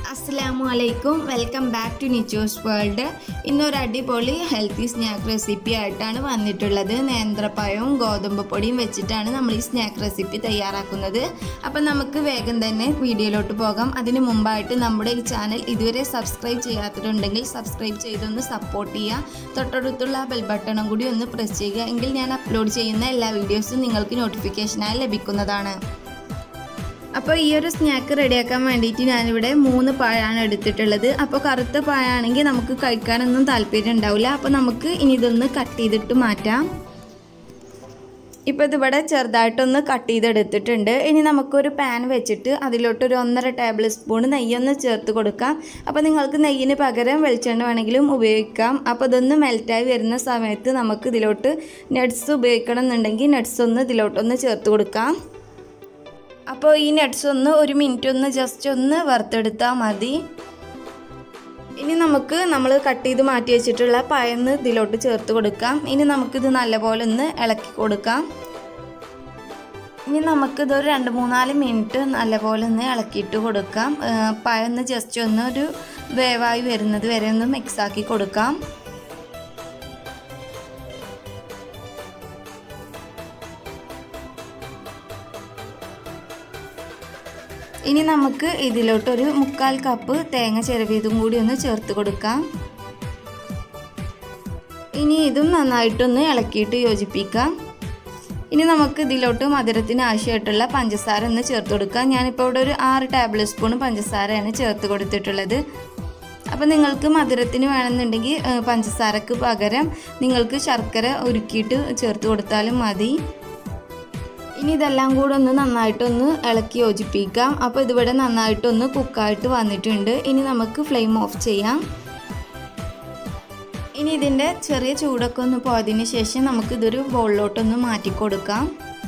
അസ്സലാമു അലൈക്കും welcome back to Nicho's world ഇന്നൊരു അടിപൊളി ഹെൽത്തി സ്നാക്ക് റെസിപ്പി ആയിട്ടാണ് വന്നിട്ടുള്ളത് നേന്ത്രപ്പഴവും ഗോതമ്പ് പൊടിയും വെച്ചിട്ടാണ് നമ്മൾ ഈ സ്നാക്ക് റെസിപ്പി തയ്യാറാക്കുന്നത് അപ്പം നമുക്ക് വേഗം തന്നെ വീഡിയോയിലോട്ട് പോകാം അതിന് മുമ്പായിട്ട് നമ്മുടെ ഈ ചാനൽ ഇതുവരെ സബ്സ്ക്രൈബ് ചെയ്യാത്തിട്ടുണ്ടെങ്കിൽ സബ്സ്ക്രൈബ് ചെയ്തൊന്ന് സപ്പോർട്ട് ചെയ്യുക തൊട്ടടുത്തുള്ള ബെൽ ബട്ടണും കൂടി ഒന്ന് പ്രസ് ചെയ്യുക എങ്കിൽ ഞാൻ അപ്ലോഡ് ചെയ്യുന്ന എല്ലാ വീഡിയോസും നിങ്ങൾക്ക് നോട്ടിഫിക്കേഷനായി ലഭിക്കുന്നതാണ് അപ്പോൾ ഈ ഒരു സ്നാക്ക് റെഡിയാക്കാൻ വേണ്ടിയിട്ട് ഞാനിവിടെ മൂന്ന് പഴമാണ് എടുത്തിട്ടുള്ളത് അപ്പോൾ കറുത്ത പഴമാണെങ്കിൽ നമുക്ക് കഴിക്കാനൊന്നും താല്പര്യം ഉണ്ടാവില്ല അപ്പോൾ നമുക്ക് ഇനി ഇതൊന്ന് കട്ട് ചെയ്തിട്ട് മാറ്റാം ഇപ്പോൾ ഇതിവിടെ ചെറുതായിട്ടൊന്ന് കട്ട് ചെയ്തെടുത്തിട്ടുണ്ട് ഇനി നമുക്കൊരു പാൻ വെച്ചിട്ട് അതിലോട്ട് ഒരു ഒന്നര ടേബിൾ സ്പൂൺ നെയ്യൊന്ന് ചേർത്ത് കൊടുക്കാം അപ്പോൾ നിങ്ങൾക്ക് നെയ്യിന് പകരം വെളിച്ചെണ്ണ വേണമെങ്കിലും ഉപയോഗിക്കാം അപ്പോൾ ഇതൊന്ന് മെൽറ്റായി വരുന്ന സമയത്ത് നമുക്ക് ഇതിലോട്ട് നട്ട്സ് ഉപയോഗിക്കണം എന്നുണ്ടെങ്കിൽ നട്ട്സ് ഒന്ന് ഇതിലോട്ടൊന്ന് ചേർത്ത് കൊടുക്കാം അപ്പോൾ ഈ നട്ട്സ് ഒന്ന് ഒരു മിനിറ്റ് ഒന്ന് ജസ്റ്റ് ഒന്ന് വറുത്തെടുത്താൽ മതി ഇനി നമുക്ക് നമ്മൾ കട്ട് ചെയ്ത് മാറ്റി വെച്ചിട്ടുള്ള പയന്ന് ഇതിലോട്ട് ചേർത്ത് കൊടുക്കാം ഇനി നമുക്കിത് നല്ലപോലെ ഒന്ന് ഇളക്കി കൊടുക്കാം ഇനി നമുക്കിതൊരു രണ്ട് മൂന്നാല് മിനിറ്റ് നല്ലപോലെ ഒന്ന് ഇളക്കിയിട്ട് കൊടുക്കാം പയൊന്ന് ജസ്റ്റ് ഒന്ന് ഒരു വേവായി വരുന്നത് വരെ ഒന്ന് മിക്സാക്കി കൊടുക്കാം ഇനി നമുക്ക് ഇതിലോട്ടൊരു മുക്കാൽ കപ്പ് തേങ്ങ ചിരവിയതും കൂടി ഒന്ന് ചേർത്ത് കൊടുക്കാം ഇനി ഇതും നന്നായിട്ടൊന്ന് ഇളക്കിയിട്ട് യോജിപ്പിക്കാം ഇനി നമുക്ക് ഇതിലോട്ട് മധുരത്തിന് ആവശ്യമായിട്ടുള്ള പഞ്ചസാര ഒന്ന് ചേർത്ത് കൊടുക്കാം ഞാനിപ്പോൾ ഇവിടെ ഒരു ആറ് ടേബിൾ സ്പൂൺ പഞ്ചസാരയാണ് ചേർത്ത് കൊടുത്തിട്ടുള്ളത് അപ്പോൾ നിങ്ങൾക്ക് മധുരത്തിന് വേണമെന്നുണ്ടെങ്കിൽ പഞ്ചസാരക്ക് പകരം നിങ്ങൾക്ക് ശർക്കര ഉരുക്കിയിട്ട് ചേർത്ത് കൊടുത്താലും മതി ഇനി ഇതെല്ലാം കൂടെ ഒന്ന് നന്നായിട്ടൊന്ന് ഇളക്കി യോജിപ്പിക്കാം അപ്പോൾ ഇതിവിടെ നന്നായിട്ടൊന്ന് കുക്കായിട്ട് വന്നിട്ടുണ്ട് ഇനി നമുക്ക് ഫ്ലെയിം ഓഫ് ചെയ്യാം ഇനി ഇതിൻ്റെ ചെറിയ ചൂടൊക്കെ ഒന്ന് പോയതിന് ശേഷം നമുക്ക് ഇതൊരു ബോളിലോട്ടൊന്ന് മാറ്റി കൊടുക്കാം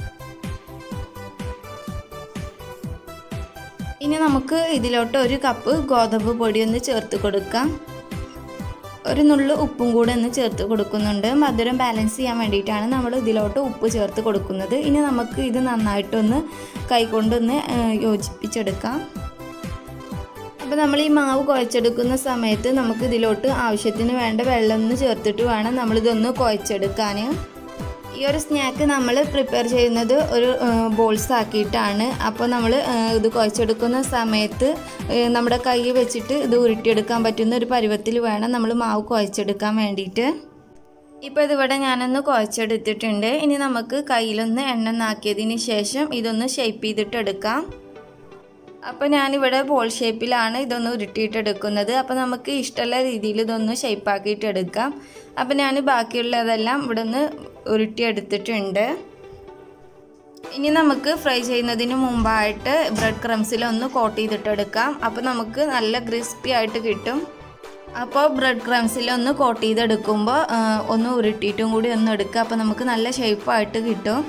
ഇനി നമുക്ക് ഇതിലോട്ട് ഒരു കപ്പ് ഗോതമ്പ് പൊടി ഒന്ന് ചേർത്ത് കൊടുക്കാം ഒരു നുള്ളു ഉപ്പും കൂടെ ഒന്ന് ചേർത്ത് കൊടുക്കുന്നുണ്ട് മധുരം ബാലൻസ് ചെയ്യാൻ വേണ്ടിയിട്ടാണ് നമ്മൾ ഇതിലോട്ട് ഉപ്പ് ചേർത്ത് കൊടുക്കുന്നത് ഇനി നമുക്ക് ഇത് നന്നായിട്ടൊന്ന് കൈകൊണ്ടൊന്ന് യോജിപ്പിച്ചെടുക്കാം അപ്പോൾ നമ്മൾ ഈ മാവ് കുഴച്ചെടുക്കുന്ന സമയത്ത് നമുക്ക് ഇതിലോട്ട് ആവശ്യത്തിന് വേണ്ട വെള്ളം ഒന്ന് ചേർത്തിട്ട് വേണം നമ്മളിതൊന്ന് കുഴച്ചെടുക്കാൻ ഈ ഒരു സ്നാക്ക് നമ്മൾ പ്രിപ്പയർ ചെയ്യുന്നത് ഒരു ബോൾസ് ആക്കിയിട്ടാണ് അപ്പോൾ നമ്മൾ ഇത് കുഴച്ചെടുക്കുന്ന സമയത്ത് നമ്മുടെ കൈ വെച്ചിട്ട് ഇത് ഉരുട്ടിയെടുക്കാൻ പറ്റുന്ന ഒരു പരുവത്തിൽ വേണം നമ്മൾ മാവ് കുഴച്ചെടുക്കാൻ വേണ്ടിയിട്ട് ഇപ്പോൾ ഇതിവിടെ ഞാനൊന്ന് കുഴച്ചെടുത്തിട്ടുണ്ട് ഇനി നമുക്ക് കയ്യിലൊന്ന് എണ്ണ നാക്കിയതിന് ശേഷം ഇതൊന്ന് ഷേപ്പ് ചെയ്തിട്ട് എടുക്കാം അപ്പോൾ ഞാനിവിടെ ബോൾ ഷേപ്പിലാണ് ഇതൊന്ന് ഉരുട്ടിയിട്ടെടുക്കുന്നത് അപ്പോൾ നമുക്ക് ഇഷ്ടമുള്ള രീതിയിൽ ഇതൊന്ന് ഷേപ്പാക്കിയിട്ട് എടുക്കാം അപ്പോൾ ഞാൻ ബാക്കിയുള്ളതെല്ലാം ഇവിടെ നിന്ന് ഉരുട്ടിയെടുത്തിട്ടുണ്ട് ഇനി നമുക്ക് ഫ്രൈ ചെയ്യുന്നതിന് മുമ്പായിട്ട് ബ്രെഡ് ക്രംസിലൊന്ന് കോട്ട് ചെയ്തിട്ടെടുക്കാം അപ്പോൾ നമുക്ക് നല്ല ക്രിസ്പി ആയിട്ട് കിട്ടും അപ്പോൾ ബ്രെഡ് ക്രംസിലൊന്ന് കോട്ട് ചെയ്തെടുക്കുമ്പോൾ ഒന്ന് ഉരുട്ടിയിട്ടും കൂടി ഒന്ന് എടുക്കുക അപ്പോൾ നമുക്ക് നല്ല ഷേപ്പായിട്ട് കിട്ടും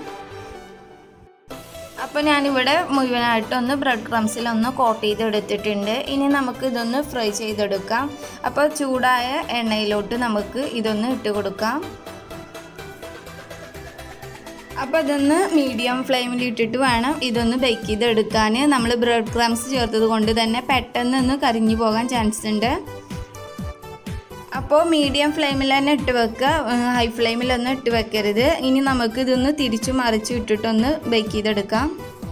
അപ്പോൾ ഞാനിവിടെ മുഴുവനായിട്ടൊന്ന് ബ്രെഡ് ക്രംസിലൊന്ന് കോട്ട് ചെയ്തെടുത്തിട്ടുണ്ട് ഇനി നമുക്ക് ഇതൊന്ന് ഫ്രൈ ചെയ്തെടുക്കാം അപ്പോൾ ചൂടായ എണ്ണയിലോട്ട് നമുക്ക് ഇതൊന്ന് ഇട്ട് കൊടുക്കാം അപ്പോൾ ഇതൊന്ന് മീഡിയം ഫ്ലെയിമിൽ ഇട്ടിട്ട് വേണം ഇതൊന്ന് ബേക്ക് ചെയ്തെടുക്കാൻ നമ്മൾ ബ്രെഡ് ക്രംസ് ചേർത്തത് കൊണ്ട് തന്നെ പെട്ടെന്ന് ഒന്ന് കരിഞ്ഞു പോകാൻ ചാൻസ് ഉണ്ട് അപ്പോൾ മീഡിയം ഫ്ലെയിമിൽ തന്നെ ഇട്ട് വെക്കുക ഹൈ ഫ്ലെയിമിലൊന്നും ഇട്ട് വെക്കരുത് ഇനി നമുക്ക് ഇതൊന്ന് തിരിച്ചു മറിച്ച് ഇട്ടിട്ടൊന്ന് ബേക്ക് ചെയ്തെടുക്കാം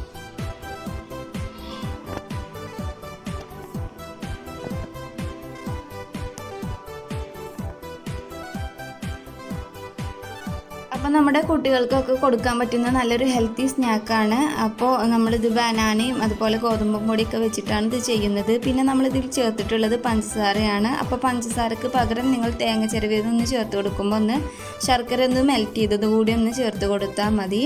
അപ്പോൾ നമ്മുടെ കുട്ടികൾക്കൊക്കെ കൊടുക്കാൻ പറ്റുന്ന നല്ലൊരു ഹെൽത്തി സ്നാക്കാണ് അപ്പോൾ നമ്മളിത് ബനാനയും അതുപോലെ ഗോതമ്പ് പൊടിയൊക്കെ വെച്ചിട്ടാണ് ഇത് ചെയ്യുന്നത് പിന്നെ നമ്മളിതിൽ ചേർത്തിട്ടുള്ളത് പഞ്ചസാരയാണ് അപ്പോൾ പഞ്ചസാരക്ക് പകരം നിങ്ങൾ തേങ്ങ ചെറുവിയതൊന്ന് ചേർത്ത് കൊടുക്കുമ്പോൾ ഒന്ന് ശർക്കര ഒന്ന് മെൽറ്റ് ചെയ്തത് കൂടി ഒന്ന് ചേർത്ത് കൊടുത്താൽ മതി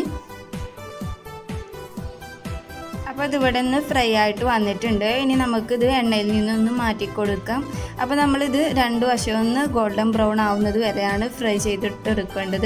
അപ്പോൾ ഇതിവിടെ നിന്ന് ഫ്രൈ ആയിട്ട് വന്നിട്ടുണ്ട് ഇനി നമുക്കിത് എണ്ണയിൽ നിന്നൊന്ന് മാറ്റി കൊടുക്കാം അപ്പോൾ നമ്മളിത് രണ്ട് വശം ഒന്ന് ഗോൾഡൻ ബ്രൗൺ ആവുന്നത് വരെയാണ് ഫ്രൈ ചെയ്തിട്ട് എടുക്കേണ്ടത്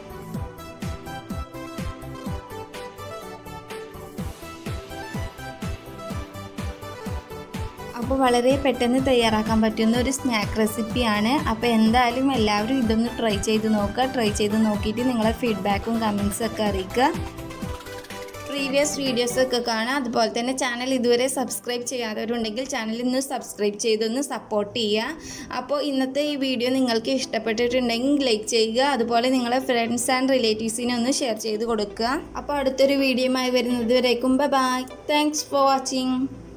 അപ്പോൾ വളരെ പെട്ടെന്ന് തയ്യാറാക്കാൻ പറ്റുന്ന ഒരു സ്നാക്ക് റെസിപ്പിയാണ് അപ്പോൾ എന്തായാലും എല്ലാവരും ഇതൊന്ന് ട്രൈ ചെയ്ത് നോക്കുക ട്രൈ ചെയ്ത് നോക്കിയിട്ട് നിങ്ങളെ ഫീഡ്ബാക്കും കമൻസും ഒക്കെ അറിയിക്കുക ഫ്രീ പ്രീവിയസ് വീഡിയോസൊക്കെ കാണാം അതുപോലെ തന്നെ ചാനൽ ഇതുവരെ സബ്സ്ക്രൈബ് ചെയ്യാത്തവരുണ്ടെങ്കിൽ ചാനൽ ഇന്ന് സബ്സ്ക്രൈബ് ചെയ്തൊന്ന് സപ്പോർട്ട് ചെയ്യുക അപ്പോൾ ഇന്നത്തെ ഈ വീഡിയോ നിങ്ങൾക്ക് ഇഷ്ടപ്പെട്ടിട്ടുണ്ടെങ്കിൽ ലൈക്ക് ചെയ്യുക അതുപോലെ നിങ്ങളെ ഫ്രണ്ട്സ് ആൻഡ് റിലേറ്റീവ്സിനെ ഒന്ന് ഷെയർ ചെയ്ത് കൊടുക്കുക അപ്പോൾ അടുത്തൊരു വീഡിയോയുമായി വരുന്നത് വരേക്കും ബൈ താങ്ക്സ് ഫോർ വാച്ചിങ്